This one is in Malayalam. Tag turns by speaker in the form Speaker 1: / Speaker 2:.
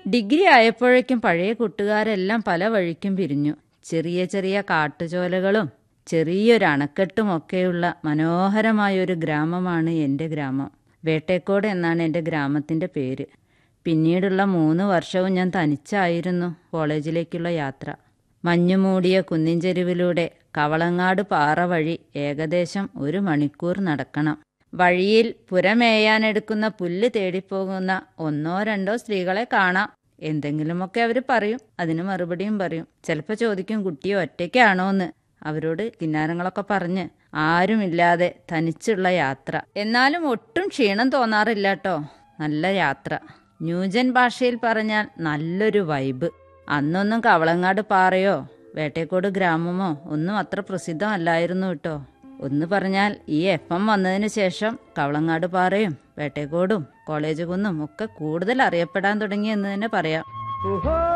Speaker 1: ഡിഗ്രി ആയപ്പോഴേക്കും പഴയ കൂട്ടുകാരെല്ലാം പല വഴിക്കും പിരിഞ്ഞു ചെറിയ ചെറിയ കാട്ടുചോലകളും ചെറിയൊരു അണക്കെട്ടുമൊക്കെയുള്ള മനോഹരമായൊരു ഗ്രാമമാണ് എൻ്റെ ഗ്രാമം വേട്ടേക്കോട് എന്നാണ് എൻ്റെ ഗ്രാമത്തിൻ്റെ പേര് പിന്നീടുള്ള മൂന്ന് വർഷവും ഞാൻ തനിച്ചായിരുന്നു കോളേജിലേക്കുള്ള യാത്ര മഞ്ഞുമൂടിയ കുന്നിൻ ചെരുവിലൂടെ കവളങ്ങാട് പാറ വഴി ഏകദേശം ഒരു മണിക്കൂർ നടക്കണം വഴിയിൽ പുരമേയാനെടുക്കുന്ന പുല്ല് തേടിപ്പോകുന്ന ഒന്നോ രണ്ടോ സ്ത്രീകളെ കാണാം എന്തെങ്കിലുമൊക്കെ അവർ പറയും അതിന് മറുപടിയും പറയും ചിലപ്പോൾ ചോദിക്കും കുട്ടിയെ ഒറ്റയ്ക്കാണോന്ന് അവരോട് കിന്നാരങ്ങളൊക്കെ പറഞ്ഞ് ആരുമില്ലാതെ തനിച്ചുള്ള യാത്ര എന്നാലും ഒട്ടും ക്ഷീണം തോന്നാറില്ല കേട്ടോ നല്ല യാത്ര ന്യൂജൻ ഭാഷയിൽ പറഞ്ഞാൽ നല്ലൊരു വൈബ് അന്നൊന്നും കവളങ്ങാട് പാറയോ വേട്ടേക്കോട് ഗ്രാമമോ ഒന്നും അത്ര പ്രസിദ്ധമല്ലായിരുന്നു കേട്ടോ ഒന്ന് പറഞ്ഞാൽ ഈ എഫ് എം വന്നതിന് ശേഷം കവളങ്ങാട് പാറയും വേട്ടേക്കോടും കോളേജ് കുന്നും ഒക്കെ കൂടുതൽ അറിയപ്പെടാൻ തുടങ്ങി എന്ന് തന്നെ പറയാം